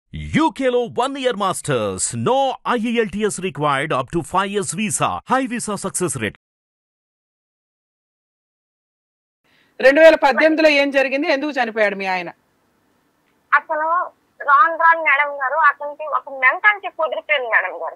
UKLO one year masters. No IELTS required up to 5 years visa. High visa success rate. రెండు వేల పద్దెనిమిదిలో ఏం జరిగింది ఎందుకు చనిపోయాడు మీ ఆయన అతను రాను రాను మేడం గారు అతనికి ఒక మెంటాలిటీ కుదిరిపోయింది మేడం గారు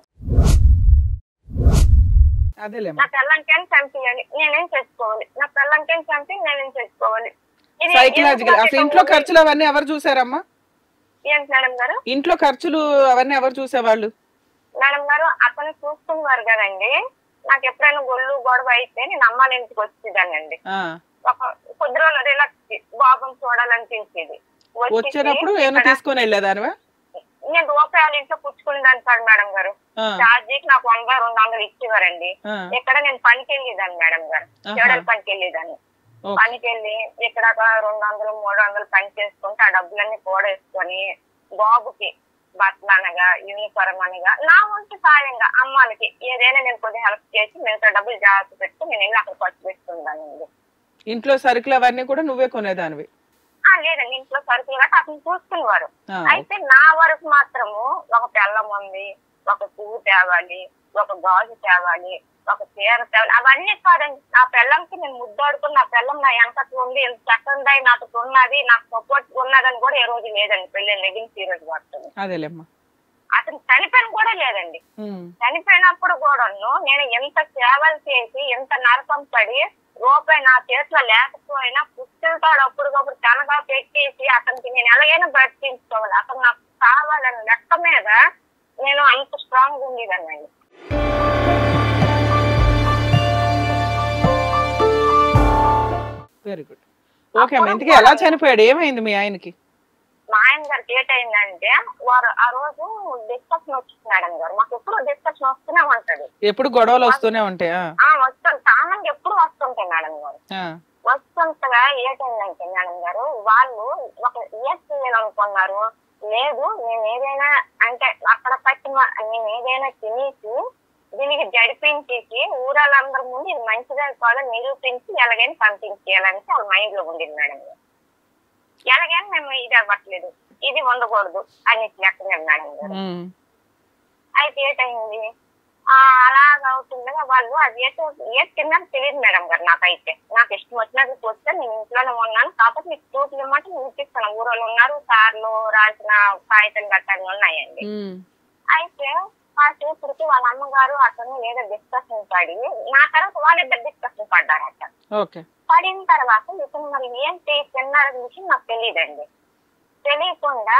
అదేలేమ్మా నా పిల్లంకేం చంపియాలి నేనేం చేసుకోవాలి నా పిల్లంకేం చంపి నేనేం చేసుకోవాలి ఇది సైకలాజికల్ ఎందుకు అసలు ఇంట్లో నాకు ఖర్చులు అవన్నీ ఎవరు చూసారమ్మా ఏంటి మేడం గారు ఇంట్లో ఖర్చులు అవన్నీ ఎవరు చూసేవాళ్ళు మేడం గారు అతను చూస్తున్నారు కదండి నాకు ఎప్పుడైనా గొల్లు గొడవ అయితే నేను అమ్మాళ్ళ ఇంటికి వచ్చేదానండి ఆ, ఒక కొద్ది రోజులు రిలాక్స్ బాబుని చూడాలనిపించేది వచ్చేసి వచ్చినప్పుడు ఏమైనా ఇక్కడ తీసుకొని వెళ్ళేదానివా నేను రూపాయలు ఇంట్లో పుచ్చుకునేదాన్ని కాదు మేడం గారు ఆ, ఛార్జీకి నాకు వంద రెండు వందలు ఇచ్చేవారండి ఆ, ఇక్కడ నేను పనికి వెళ్ళేదాన్ని మేడం గారు ఆహా. చెడల పనికి వెళ్ళేదాన్ని ఓకే. పనికి వెళ్ళి ఇక్కడ ఒక రెండు వందలు మూడు వందలు పని చేసుకుంటే ఆ డబ్బులన్నీ కూడేసుకొని బాబుకి బట్టలు అనగా యూనిఫారం అనగా నా వంతు సాయంగా అమ్మాలకి ఏదైనా నేను కొద్దిగా హెల్ప్ చేసి మిగతా డబ్బులు జాగ్రత్త పెట్టి నేను వెళ్ళి అక్కడ ఖర్చు పెట్టుకుందానండి ఇంట్లో సరుకులు అవన్నీ కూడా నువ్వే కొనేదానివి ఆ లేదండి ఇంట్లో సరుకులు గట్రా అతను చూసుకునేవారు ఆ, అయితే నా వరకు మాత్రము ఒక పెళ్ళం ఉంది ఒక పువ్వు తేవాలి ఒక గాజు తేవాలి ఒక చీర తేవాలి అవన్నీ కాదండి నా పెళ్ళంకి నేను ముద్దాడుకుని నా పెళ్ళం నా వెనకట్లు ఉంది ఎంత చక్కగా నాతో ఉన్నది నాకు సపోర్ట్ ఉన్నదని కూడా ఏ రోజు లేదండి పెళ్ళి నెగిన్ సీరియస్ పడుతుంది అదేలేమ్మా అతను చనిపోయిన కూడా లేదండి ఉమ్, చనిపోయినప్పుడు కూడాను నేను ఎంత సేవలు చేసి ఎంత నరకం పడి రూపాయి నా చేతిలో లేకపోయినా పుస్తలతో అప్పటికప్పుడు తనగా పెట్టేసి అతనికి నేను ఎలాగైనా బ్రతికించుకోవాలి అతను నాకు కావాలని లెక్క మీద నేను అంత స్ట్రాంగ్ ఉండేదాన్ని వెరీ గుడ్ ఓకే అమ్మా ఇంతకీ ఎలా చనిపోయాడు ఏమైంది మీ ఆయనకి మా ఆయన గారికి ఏటైందంటే వారు ఆ రోజు డిస్కషన్ వచ్చింది మేడం గారు మాకు ఎప్పుడు డిస్కషన్ వస్తూనే ఉంటది ఎప్పుడు గొడవలు వస్తూనే ఉంటాయి ఆ, ఆ వస్తాం సామాన్లు ఎప్పుడు వస్తుంటాయి మేడం గారు ఆ, వస్తుంటగా ఏటైందంటే మేడం గారు వాళ్ళు ఒక ఇయర్ చేయాలనుకున్నారు లేదు నేను ఏదైనా అంటే అక్కడ పట్టిన నేను ఏదైనా తినేసి దీనికి జడిపించేసి ఊరాళ్ళందరి ముందు ఇది మంచిదా కాదో నిరూపించి ఎలాగైనా పంపించేయాలని వాళ్ళ మైండ్ లో ఉండింది మేడం గారు ఎలాగైనా మేము ఇది అవ్వట్లేదు ఇది ఉండకూడదు అని లెక్క మేడం గారు ఉమ్, అయితే ఏటైంది ఆ అలాగ అవుతుండగా వాళ్ళు అది ఏటో ఏ తిన్నారు తెలియదు మేడం గారు నాకైతే నాకు ఇష్టం వచ్చినట్టు చూస్తే నేను ఇంట్లోనే ఉన్నాను కాకపోతే మీకు ప్రూఫ్లు ఇమ్మంటే నేను ఇప్పిస్తాను ఊరోళ్ళు ఉన్నారు సార్లు రాసిన కాగితం గట్టాలు ఉన్నాయండి ఉమ్, అయితే కాసేపటికి వాళ్ళ అమ్మగారు అతను ఏదో డిస్కషన్ పడి నా తర్వాత వాళ్ళిద్దరు డిస్కషన్ పడ్డారట ఓకే పడిన తర్వాత ఇతను మరి ఏంటి తిన్నారని విషయం నాకు తెలియదండి తెలియకుండా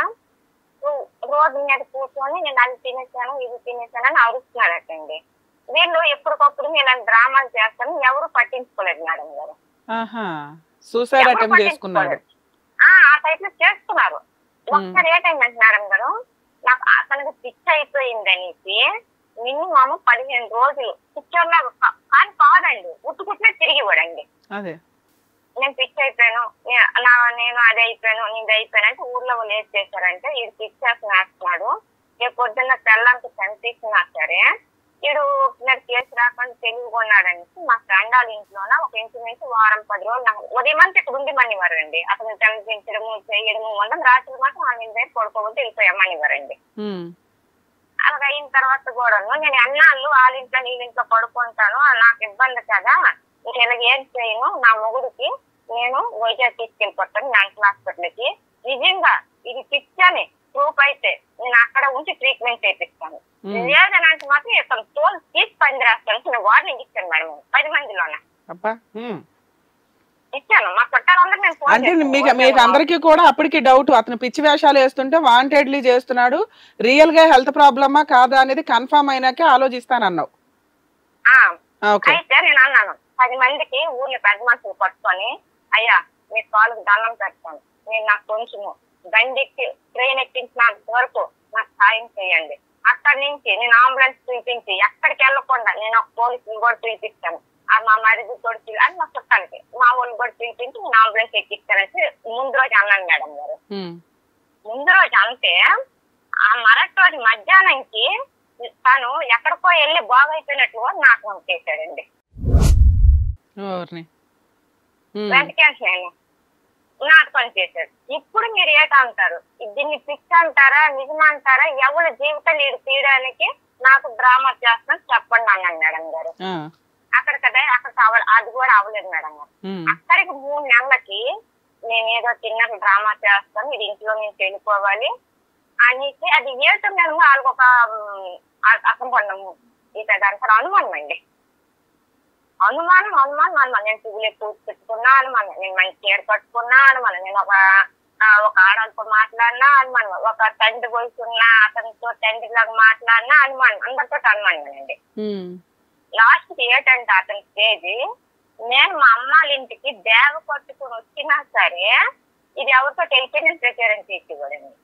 రో- రోడ్డు మీద కూర్చొని నేను అది తినేసాను ఇది తినేసాను అని అరుస్తున్నారటండి వీళ్ళు ఎప్పటికప్పుడు నేను ఇలాంటి డ్రామాలు చేస్తాను ఎవరు పట్టించుకోలేదు మేడం గారు ఆహా సూసైడ్ ఎవరు అటెంప్ట్ చేసుకున్నాడు పట్టించుకోలేదు. ఆ ఆ టైప్ లో చేస్తున్నారు ఒక్కసారి ఏటైందంటే మేడం గారు నాకు అతనికి పిచ్చి అయిపోయింది అనేసి మినిమం పదిహేను రోజులు పిక్చర్ లాగా కా- కానీ కాదండి ఉట్టుకుట్టినా తిరిగి ఇవ్వడండి అదే నేను పిచ్చి అయిపోయాను నే- నా నేను అది అయిపోయాను ఇది అయిపోయాను అంటే ఊర్లో వాళ్ళు ఏం చేశారంటే వీడు పిచ్చేసి వేస్తున్నాడు రేపు పొద్దున్న తెల్లంకి చంపేసినా సరే వీడు నేను కేసు రాకుండా తెలివికొన్నాడని మా ఫ్రెండ్ వాళ్ళ ఇంట్లోన ఒక ఇంటి నుంచి వారం పది రోజులు నాకు ఉదయం అంతా ఇక్కడ ఉండి మనివారండి అతను చంపించడము చేయడము ఉండడం రాత్రి మాత్రం వాళ్ళ ఇంటి దగ్గర పడుకోబోతే వెళ్ళిపోయామనివారండి ఉమ్, అలాగ అయిన తర్వాత కూడా నేను అన్నాళ్ళు వాళ్ళ ఇంట్లో నీళ్ళ ఇంట్లో పడుకుంటాను నాకు ఇబ్బంది కదా ఇంక ఇలాగ ఏం చేయను నా మొగుడికి నేను వైజాగ్ తీసుకెళ్ళిపోతాను మెంటల్ హాస్పిటల్కి నిజంగా ఇది పిచ్చని ప్రూఫ్ అయితే నేను అక్కడ ఉంచి ట్రీట్మెంట్ చేపిస్తాను ఉమ్. లేదనంటే మాత్రం ఇతను తోలు తీసి పని రాస్తాను నేను వార్నింగ్ ఇచ్చాను మేడం పది మందిలోన అబ్బా ఉమ్. ఇచ్చాను మా చుట్టాలందరూ నేను ఫోన్ అంటే చేశాను. మీకు మీకు అందరికీ కూడా అప్పటికి డౌట్ అతను పిచ్చి వేషాలు వేస్తుంటే వాంటెడ్లీ చేస్తున్నాడు రియల్ గా హెల్త్ ప్రాబ్లమా కాదా అనేది కన్ఫర్మ్ అయినాకే ఆలోచిస్తానన్నావు ఆ, ఓకే అయితే నేను అన్నాను పది మందికి ఊర్లో పెద్ద మనుషులు పట్టుకొని అయ్యా మీ కాళ్ళకి దండం పెడతాను నేను నాకు కొంచెము బండి ఎక్కి ట్రైన్ ఎక్కించినంత వరకు నాకు సాయం చేయండి అక్కడి నుంచి నేను అంబులెన్స్ పిలిపించి ఎక్కడికి వెళ్ళకుండా నేను ఒక పోలీసులు కూడా పిలిపిస్తాను ఆ మా మరిది కూడా పిలి అని మా చుట్టాలకి మా వాళ్ళు కూడా పిలిపించి నేను అంబులెన్స్ ఎక్కిస్తానని ముందు రోజు అన్నాను మేడం గారు ఉమ్, ముందు రోజు అంటే ఆ మరటి రోజు మధ్యాహ్నంకి తను ఎక్కడికో వెళ్ళి బాగైపోయినట్లు నాకు చేశాడండి ఓర్ని ఉమ్, వెంటనే నేను నాటకం చేశాడు ఇప్పుడు మీరు ఏట అంటారు దీన్ని పిక్స్ అంటారా నిజం అంటారా ఎవరి జీవితం నీడు తీయడానికి నాకు డ్రామా చేస్తాను చెప్పండి అన్నాడు మేడం గారు ఆ, అక్కడ కదా అక్కడ అవ- అది కూడా అవ్వలేదు మేడం గారు ఉమ్, అక్కడికి మూడు నెలలకి నేను ఏదో చిన్న డ్రామా చేస్తాను ఇది ఇంట్లో నుంచి వెళ్ళిపోవాలి అనేసి అది ఏటో మేము వాళ్ళకి ఒక అసంపన్నము ఇక దాని అనుమానం అండి అనుమానం అనుమానం అనుమానం నేను పువ్వులు ఎక్కువ పెట్టుకున్నా అనుమానం నేను మంచి చీర కట్టుకున్నా అనుమానం నేను ఒక ఆ, ఒక ఆడవాళ్ళతో మాట్లాడినా అనుమానం ఒక తండ్రి వయసు ఉన్న అతనితో తండ్రి లాగా మాట్లాడినా అనుమానం అందరితో అనుమానం అండి ఉమ్. లాస్ట్ ఏంటంటే అతని స్టేజ్ నేను మా అమ్మాళ్ళ ఇంటికి దేవ కొట్టుకుని వచ్చినా సరే ఇది ఎవరితో తెలిపి నేను ప్రచారం చేసేవాడండి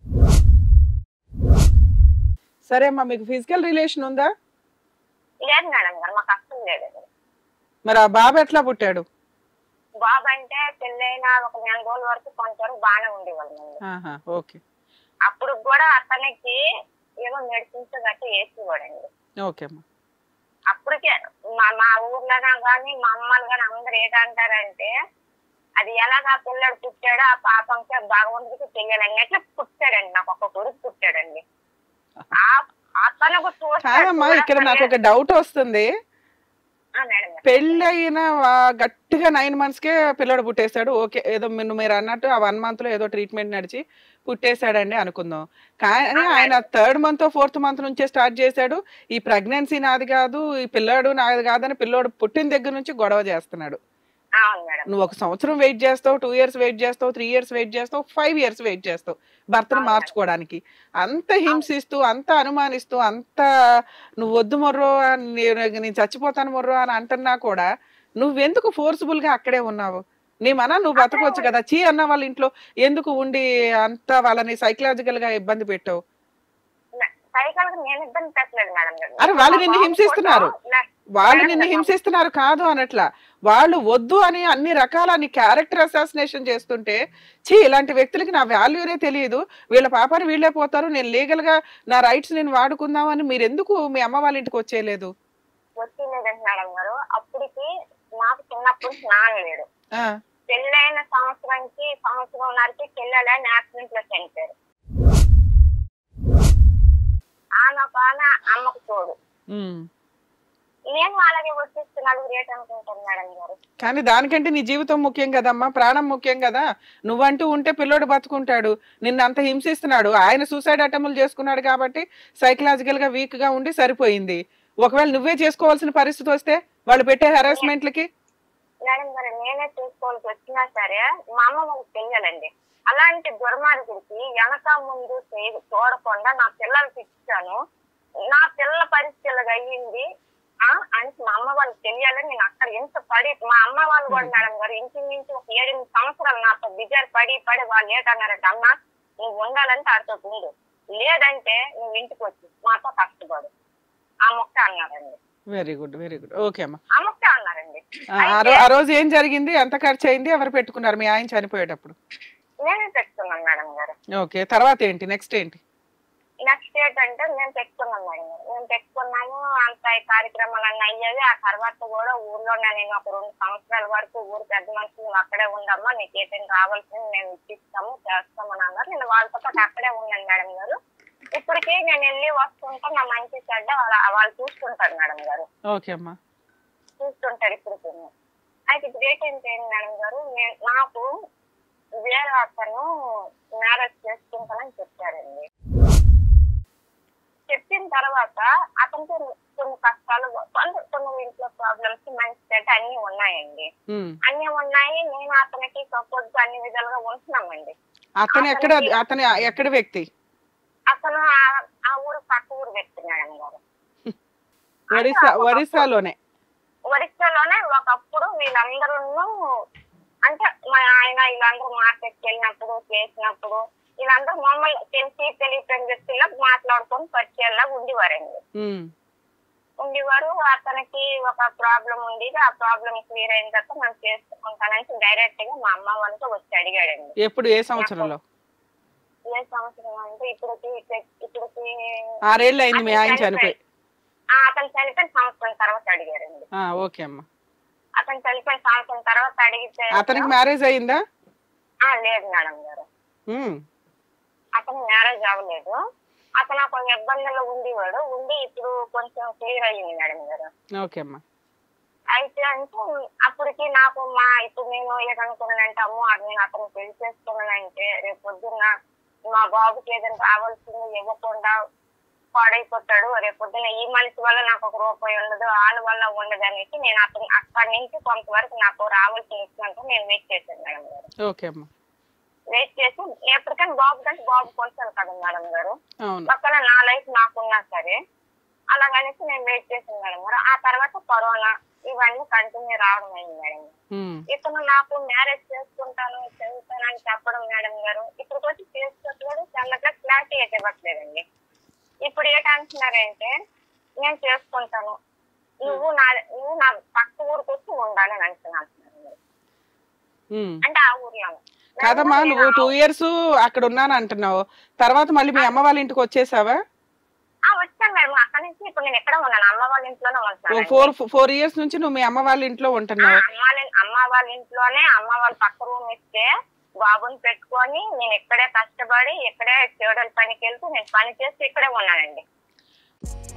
సరే అమ్మా మీకు ఫిజికల్ రిలేషన్ ఉందా లేదు మేడం గారు మాకు అస్సలు లేదండి మరి ఆ బాబు ఎట్లా పుట్టాడు బాబు అంటే పెళ్ళైన ఒక నెల రోజుల వరకు కొంచెం బాగానే ఉండేవాళ్ళం ఆహా ఓకే అప్పుడు కూడా అతనికి ఏదో మెడిసిన్స్ గట్టి వేసేవాడండి ఓకే అమ్మా అప్పటికే మా మా ఊర్లోనా కానీ మా అమ్మలు కానీ అందరు ఏంటంటారంటే అది ఎలాగా పిల్లడు పుట్టాడో ఆ పాపంకి భగవంతుడికి తెలియాలన్నట్లు పుట్టాడండి నాకు ఒక కొడుకు పుట్టాడండి ఆ- అతను చూస్తే కాదమ్మా ఇక్కడ నాకు ఒక డౌట్ వస్తుంది ఆ, మేడం గారు. పెళ్ళయిన వా- గట్టిగా నైన్ మంత్స్ కే పిల్లడు పుట్టేశాడు ఓకే ఏదో మీరు మీరు అన్నట్టు ఆ వన్ మంత్ లో ఏదో ట్రీట్మెంట్ నడిచి పుట్టేశాడండి అనుకుందాం కానీ ఆయన థర్డ్ మంత్ ఫోర్త్ మంత్ నుంచే స్టార్ట్ చేశాడు ఈ ప్రెగ్నెన్సీ నాది కాదు ఈ పిల్లాడు నాది కాదని పిల్లోడు పుట్టిన దగ్గర నుంచి గొడవ చేస్తున్నాడు అవును మేడం నువ్వు ఒక సంవత్సరం వెయిట్ చేస్తావు టూ ఇయర్స్ వెయిట్ చేస్తావు త్రీ ఇయర్స్ వెయిట్ చేస్తావు ఫైవ్ ఇయర్స్ వెయిట్ చేస్తావు భర్తను అవును. మార్చుకోవడానికి అంత హింసిస్తూ అంత అనుమానిస్తూ అంత నువ్వు వద్దు మొర్రో అని నేను నేను చచ్చిపోతాను మొర్రో అని అంటున్నా కూడా నువ్వెందుకు ఫోర్స్ఫుల్ గా అక్కడే ఉన్నావు నీ మన నువ్వు బతకొచ్చు కదా చీ అన్న వాళ్ళ ఇంట్లో ఎందుకు ఉండి అంత వాళ్ళని సైకలాజికల్ గా ఇబ్బంది పెట్టావు సైకిల్ నేను ఇబ్బంది పెట్టలేదు మేడం గారు అరే వాళ్ళు నిన్ను మా బాబు హింసిస్తున్నారు. కోసం నా- వాళ్ళు మేడం నిన్ను గారు, హింసిస్తున్నారు కాదు అనట్లా వాళ్ళు వద్దు అని అన్ని రకాల నీ క్యారెక్టర్ అసాసినేషన్ చేస్తుంటే చీ ఇలాంటి వ్యక్తులకి నా వాల్యూనే తెలియదు వీళ్ళ పాపాన్ని వీళ్ళే పోతారు నేను లీగల్ గా నా రైట్స్ నేను వాడుకుందామని మీరు ఎందుకు మీ అమ్మ వాళ్ళ ఇంటికి వచ్చేయలేదు వచ్చిందంటే మేడం గారు అప్పటికి నాకు చిన్నప్పుడు స్నానం లేడు ఆ, పెళ్ళైన సంవత్సరానికి సంవత్సరంన్నరకి పిల్లలని యాక్సిడెంట్ లో చనిపోయారు ఆమె ఒక ఆమె అమ్మకు తోడు ఉమ్. నేను అలాగే వచ్చేస్తున్నాడు రేట్ అనుకుంటాను మేడం గారు కానీ దానికంటే నీ జీవితం ముఖ్యం కదమ్మా ప్రాణం ముఖ్యం కదా నువ్వంటూ ఉంటే పిల్లోడు బతుకుంటాడు నిన్ను అంత హింసిస్తున్నాడు ఆయన సూసైడ్ అటెంప్ట్లు చేసుకున్నాడు కాబట్టి సైకలాజికల్ గా వీక్ గా ఉండి సరిపోయింది ఒకవేళ నువ్వే చేసుకోవాల్సిన పరిస్థితి వస్తే వాళ్ళు పెట్టే హెరాస్మెంట్లకి మేడం గారు నేనే చూసుకోవాల్సి వచ్చినా సరే మా అమ్మ వాళ్ళకి తెలియాలండి అలాంటి దుర్మార్గుడికి వెనక ముందు చేయ- చూడకుండా నా పిల్లలకి ఇచ్చాను నా పిల్లల పరిస్థితి ఇలాగ అయ్యింది ఆ అని మా అమ్మ వాళ్ళకి తెలియాలని నేను అక్కడ ఎంత పడి మా అమ్మ వాళ్ళు కూడా మేడం గారు ఇంచుమించు ఒక ఏడెనిమిది సంవత్సరాలు నాతో బిజారు పడి పడి వాళ్ళు ఏంటన్నారంటే అమ్మ నువ్వు ఉండాలంటే ఆడితో ఉండు లేదంటే నువ్వు ఇంటికి వచ్చి మాతో కష్టపడు ఆ మొక్క అన్నారండి very good very good okay అమ్మా ఆ మొక్క అన్నారండి ఆ, ఆ రో- ఆ రోజు ఏం జరిగింది ఎంత ఖర్చు అయింది ఎవరు పెట్టుకున్నారు మీ ఆయన చనిపోయేటప్పుడు నేనే పెట్టుకున్నాను మేడం గారు ఓకే తర్వాత ఏంటి నెక్స్ట్ ఏంటి నెక్స్ట్ ఏంటంటే మేము పెట్టుకున్నాం మేడం గారు. మేము పెట్టుకున్నాము అంత ఈ కార్యక్రమాలు అన్నీ అయ్యేవి ఆ తర్వాత కూడా ఊర్లో నేను ఒక రెండు సంవత్సరాల వరకు ఊరు పెద్ద మనిషి నువ్వు అక్కడే ఉండమ్మా నీకు ఏదైనా కావాల్సింది మేము ఇప్పిస్తాము చేస్తామని అన్నారు నేను వాళ్ళతో పాటు అక్కడే ఉన్నాను మేడం గారు ఇప్పటికీ నేను వెళ్ళి వస్తుంటే నా మంచి చెడ్డ వాళ్ళ వాళ్ళు చూసుకుంటారు మేడం గారు ఓకే అమ్మా చూస్తుంటారు ఇప్పుడు అయితే ఇప్పుడు ఏంటంటే మేడం గారు నేను నాకు వేరే అతను మ్యారేజ్ చేసుకుంటానని చెప్పారండి చెప్పిన తర్వాత అతనికి కొన్ని కష్టాలు అంటే కొన్ని ఇంట్లో ప్రాబ్లమ్స్ మంచి చెడ్డ అన్ని ఉన్నాయండి ఉమ్. అన్ని ఉన్నాయి నేను అతనికి సపోర్ట్ గా అన్ని విధాలుగా ఉంటున్నామండి అతను ఎక్కడ అతని ఎక్కడ వ్యక్తి అతను ఆ- ఆ ఊరు పక్క ఊరు వ్యక్తి మేడం గారు ఒడిశా ఒడిశాలోనే ఒరిస్సాలోనే ఒకప్పుడు వీళ్ళందరూ అంటే మా ఆయన వీళ్ళందరూ మార్కెట్కి వెళ్ళినప్పుడు చేసినప్పుడు వీళ్ళందరూ మమ్మల్ని తెలిసి తెలియని వ్యక్తుల్లో మాట్లాడుకొని పరిచయాల్లా ఉండేవారండి ఉమ్. ఉండేవారు అతనికి ఒక ప్రాబ్లం ఉండేది ఆ ప్రాబ్లం క్లియర్ అయిన తర్వాత మనం చేసుకుంటానని డైరెక్ట్ గా మా అమ్మ వాళ్ళతో వచ్చి అడిగాడండి ఎప్పుడు ఏ సంవత్సరంలో ఏ సంవత్సరం అంటే ఇప్పటికి ఇప్పటికి ఆరేళ్ళు అయింది మీ ఆయన చనిపోయి ఆ, అతను చనిపోయిన సంవత్సరం తర్వాత అడిగారండి ఆ, ఓకే అమ్మా అతను చనిపోయిన సంవత్సరం తర్వాత అడిగితే అతనికి మ్యారేజ్ అయిందా ఆ, లేదు మేడం గారు ఉమ్, అతను మ్యారేజ్ అవ్వలేదు అతను కొంచెం ఇబ్బందుల్లో ఉండేవాడు ఉండి ఇప్పుడు కొంచెం క్లియర్ అయ్యింది మేడం గారు ఓకే అమ్మా అయితే అంటే అప్పటికి నాకు మా ఇప్పుడు నేను ఏదనుకున్నానంటే అమ్మో అది నేను అతను పెళ్లి చేసుకున్నానంటే రేపు పొద్దున్న మా బాబుకి ఏదైనా రావాల్సింది ఇవ్వకుండా పాడైపోతాడు రేపు పొద్దున్న ఈ మనిషి వల్ల నాకు ఒక రూపాయి ఉండదు వాళ్ళ వల్ల ఉండదు అనేసి నేను అతను అక్కడి నుంచి కొంతవరకు నాకు రావాల్సిన ఇచ్చినంత నేను వెయిట్ చేశాను మేడం గారు ఓకే అమ్మా వెయిట్ చేసి ఎప్పటికైనా బాబు కంటే బాబు కొంటాను కదా మేడం గారు అవును పక్కన నా లైఫ్ నాకున్నా సరే అలాగనేసి నేను వెయిట్ చేశాను మేడం గారు ఆ తర్వాత కరోనా ఇవన్నీ కంటిన్యూ రావడం అయింది మేడం గారు. ఉమ్, ఇతను నాకు మ్యారేజ్ చేసుకుంటాను చదువుతాను అని చెప్పడం మేడం గారు ఇప్పుడు వచ్చి చేసుకోవట్లేదు చల్లగా క్లారిటీ అయితే ఇవ్వట్లేదండి ఇప్పుడు ఏంటంటున్నారంటే నేను చేసుకుంటాను నువ్వు నా నువ్వు నా పక్క ఊరికి వచ్చి ఉండాలి అని అంటున్నాను మేడం గారు. ఉమ్. అంటే ఆ ఊర్లో కాదమ్మా నువ్వు టూ ఇయర్స్ అక్కడ ఉన్నాను అంటున్నావు తర్వాత మళ్ళీ మీ అమ్మ వాళ్ళ ఇంటికి వచ్చేసావా ఆ, వచ్చాను మేడం అక్కడి నుంచి ఇప్పుడు నేను ఎక్కడ ఉన్నాను అమ్మ వాళ్ళ ఇంట్లోనే ఉంటాను ఫోర్ ఫోర్ ఇయర్స్ నుంచి నువ్వు మీ అమ్మ వాళ్ళ ఇంట్లో ఉంటున్నావు అమ్మ వాళ్ళ- అమ్మ వాళ్ళ ఇంట్లోనే అమ్మ వాళ్ళ పక్క రూమ్ ఇస్తే బాబుని పెట్టుకొని నేను ఇక్కడే కష్టపడి ఇక్కడే చెడల పనికి వెళ్తూ నేను పని చేస్తూ ఇక్కడే ఉన్నానండి